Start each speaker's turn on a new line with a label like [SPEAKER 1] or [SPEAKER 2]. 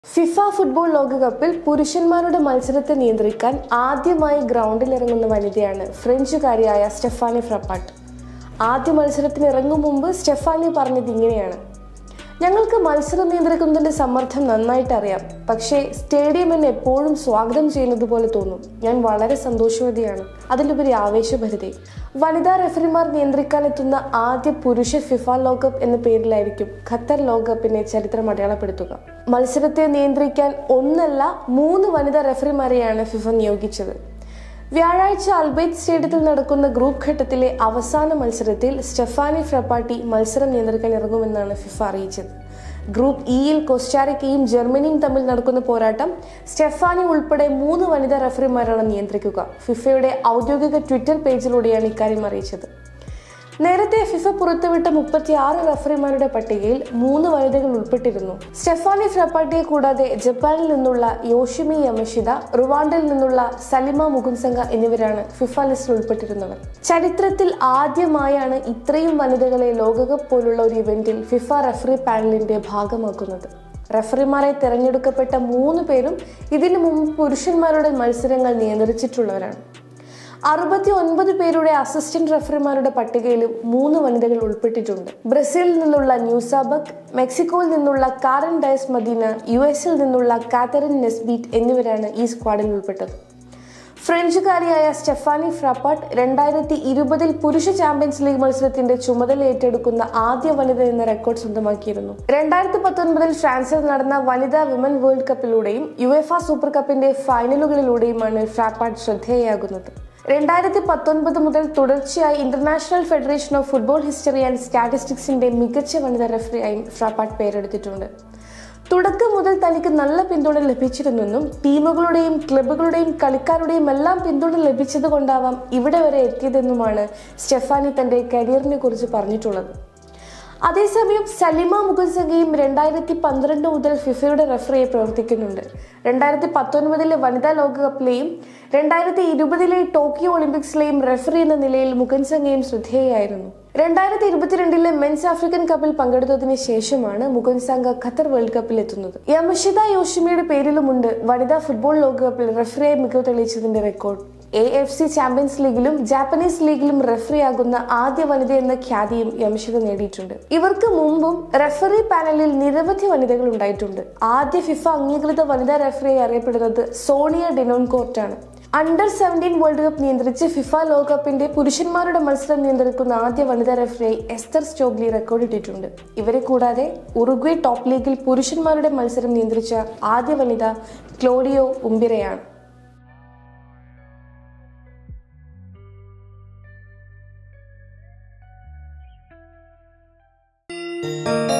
[SPEAKER 1] FIFA football ലോകകപ്പിൽ പുരുഷന്മാരുടെ മത്സരത്തെ നിയന്ത്രിക്കാൻ ആദ്യമായി ഗ്രൗണ്ടിലിറങ്ങുന്ന വനിതയാണ് ഫ്രഞ്ചുകാരിയായ സ്റ്റെഫാനി ഫ്രപ്പാട്ട് ആദ്യ മത്സരത്തിന് ഇറങ്ങും മുമ്പ് സ്റ്റെഫാനി പറഞ്ഞത് ഇങ്ങനെയാണ് ഞങ്ങൾക്ക് മത്സരം നിയന്ത്രിക്കുന്നതിന്റെ സമ്മർദ്ദം നന്നായിട്ട് അറിയാം പക്ഷേ സ്റ്റേഡിയം എന്നെ എപ്പോഴും സ്വാഗതം ചെയ്യുന്നത് പോലെ തോന്നും ഞാൻ വളരെ സന്തോഷവതിയാണ് അതിലുപരി ആവേശഭരിതയും വനിതാ റെഫറിമാർ നിയന്ത്രിക്കാനെത്തുന്ന ആദ്യ പുരുഷ ഫിഫ ലോകകപ്പ് എന്ന പേരിലായിരിക്കും ഖത്തർ ലോകകപ്പിനെ ചരിത്രം അടയാളപ്പെടുത്തുക മത്സരത്തെ നിയന്ത്രിക്കാൻ ഒന്നല്ല മൂന്ന് വനിതാ റെഫറിമാരെയാണ് ഫിഫ നിയോഗിച്ചത് വ്യാഴാഴ്ച അൽബൈത്ത് സ്റ്റേഡിയത്തിൽ നടക്കുന്ന ഗ്രൂപ്പ് ഘട്ടത്തിലെ അവസാന മത്സരത്തിൽ സ്റ്റെഫാനി ഫ്രപ്പാട്ടി മത്സരം നിയന്ത്രിക്കാൻ ഇറങ്ങുമെന്നാണ് ഫിഫ അറിയിച്ചത് ഗ്രൂപ്പ് ഇയിൽ കൊസ്റ്റാറിക്കയും ജർമ്മനിയും തമ്മിൽ നടക്കുന്ന പോരാട്ടം സ്റ്റെഫാനി ഉൾപ്പെടെ മൂന്ന് വനിതാ റഫറിമാരാണ് നിയന്ത്രിക്കുക ഫിഫയുടെ ഔദ്യോഗിക ട്വിറ്റർ പേജിലൂടെയാണ് ഇക്കാര്യം അറിയിച്ചത് നേരത്തെ ഫിഫ പുറത്തുവിട്ട മുപ്പത്തി ആറ് റഫറിമാരുടെ പട്ടികയിൽ മൂന്ന് വനിതകൾ ഉൾപ്പെട്ടിരുന്നു സ്റ്റെഫാനി ഫ്രപ്പാട്ടിയെ കൂടാതെ ജപ്പാനിൽ നിന്നുള്ള യോഷിമി യമഷിത റുവാണ്ടയിൽ നിന്നുള്ള സലിമ മുകുൻസംഗ എന്നിവരാണ് ഫിഫ ലിസ്റ്റിൽ ഉൾപ്പെട്ടിരുന്നവർ ചരിത്രത്തിൽ ആദ്യമായാണ് ഇത്രയും വനിതകളെ ലോകകപ്പ് പോലുള്ള ഒരു ഇവന്റിൽ ഫിഫ റഫറി പാനലിന്റെ ഭാഗമാക്കുന്നത് റഫറിമാരെ തിരഞ്ഞെടുക്കപ്പെട്ട മൂന്ന് പേരും ഇതിനു മുമ്പ് പുരുഷന്മാരുടെ മത്സരങ്ങൾ നിയന്ത്രിച്ചിട്ടുള്ളവരാണ് അറുപത്തി ഒൻപത് പേരുടെ അസിസ്റ്റന്റ് റഫറിമാരുടെ പട്ടികയിലും മൂന്ന് വനിതകൾ ഉൾപ്പെട്ടിട്ടുണ്ട് ബ്രസീലിൽ നിന്നുള്ള ന്യൂസാബക് മെക്സിക്കോയിൽ നിന്നുള്ള കാരൻ ഡയസ് മദീന യു എസിൽ നിന്നുള്ള കാത്തറിൻ നെസ്ബീറ്റ് എന്നിവരാണ് ഈ സ്ക്വാഡിൽ ഉൾപ്പെട്ടത് ഫ്രഞ്ചുകാരിയായ സ്റ്റെഫാനി ഫ്രാപ്പാട്ട് രണ്ടായിരത്തി ഇരുപതിൽ പുരുഷ ചാമ്പ്യൻസ് ലീഗ് മത്സരത്തിന്റെ ചുമതല ഏറ്റെടുക്കുന്ന ആദ്യ വനിത എന്ന റെക്കോർഡ് സ്വന്തമാക്കിയിരുന്നു രണ്ടായിരത്തി പത്തൊൻപതിൽ ഫ്രാൻസിൽ നടന്ന വനിതാ വിമൻ വേൾഡ് കപ്പിലൂടെയും യുഎഫ സൂപ്പർ കപ്പിന്റെ ഫൈനലുകളിലൂടെയുമാണ് ഫ്രാപ്പാട്ട് ശ്രദ്ധേയയാകുന്നത് രണ്ടായിരത്തി പത്തൊൻപത് മുതൽ തുടർച്ചയായി international federation of football history and സ്റ്റാറ്റിസ്റ്റിക്സിന്റെ മികച്ച വനിതാ റെഫറിയായും ഫ്രാപ്പാട്ട് പേരെടുത്തിട്ടുണ്ട് തുടക്കം മുതൽ തനിക്ക് നല്ല പിന്തുണ ലഭിച്ചിരുന്നെന്നും ടീമുകളുടെയും ക്ലബുകളുടെയും കളിക്കാരുടെയും എല്ലാം പിന്തുണ ലഭിച്ചത് കൊണ്ടാവാം ഇവിടെ വരെ എത്തിയതെന്നുമാണ് സ്റ്റെഫാനി തന്റെ കരിയറിനെ കുറിച്ച് പറഞ്ഞിട്ടുള്ളത് അതേസമയം സലിമ മുകുൽസംഗയും രണ്ടായിരത്തി പന്ത്രണ്ട് മുതൽ ഫിഫയുടെ റഫറിയെ പ്രവർത്തിക്കുന്നുണ്ട് രണ്ടായിരത്തി പത്തൊൻപതിലെ വനിതാ ലോകകപ്പിലെയും രണ്ടായിരത്തി ഇരുപതിലെ ടോക്കിയോ ഒളിമ്പിക്സിലെയും റഫറി എന്ന നിലയിൽ മുകുൻസംഗയും ശ്രദ്ധേയായിരുന്നു രണ്ടായിരത്തി ഇരുപത്തിരണ്ടിലെ മെൻസ് ആഫ്രിക്കൻ കപ്പിൽ പങ്കെടുത്തതിന് ശേഷമാണ് മുകുൻസംഗ ഖത്തർ വേൾഡ് കപ്പിൽ എത്തുന്നത് യമഷിത യോഷിമയുടെ പേരിലുമുണ്ട് വനിതാ ഫുട്ബോൾ ലോകകപ്പിൽ റഫറിയായി മികവ് തെളിയിച്ചതിന്റെ record A F C champions ലീഗിലും ജാപ്പനീസ് ലീഗിലും റെഫറിയാകുന്ന ആദ്യ വനിത എന്ന ഖ്യാതിയും യമഷിത നേടിയിട്ടുണ്ട് ഇവർക്ക് മുമ്പും റെഫറി പാനലിൽ നിരവധി വനിതകൾ ഉണ്ടായിട്ടുണ്ട് ആദ്യ ഫിഫ അംഗീകൃത വനിതാ റെഫറിയായി അറിയപ്പെടുന്നത് സോണിയ ഡെനോൻകോർട്ടാണ് അണ്ടർ സെവൻറ്റീൻ വേൾഡ് കപ്പ് നിയന്ത്രിച്ച് ഫിഫ ലോകകപ്പിന്റെ പുരുഷന്മാരുടെ മത്സരം നിയന്ത്രിക്കുന്ന ആദ്യ വനിതാ റെഫറിയായി എസ്തർ സ്റ്റോബ്ലി റെക്കോർഡ് ഇട്ടിട്ടുണ്ട് ഇവരെ കൂടാതെ ഉറുഗ്വേ ടോപ്പ് ലീഗിൽ പുരുഷന്മാരുടെ മത്സരം നിയന്ത്രിച്ച ആദ്യ വനിത ക്ലോഡിയോ ഉംബിറയാണ്
[SPEAKER 2] thank you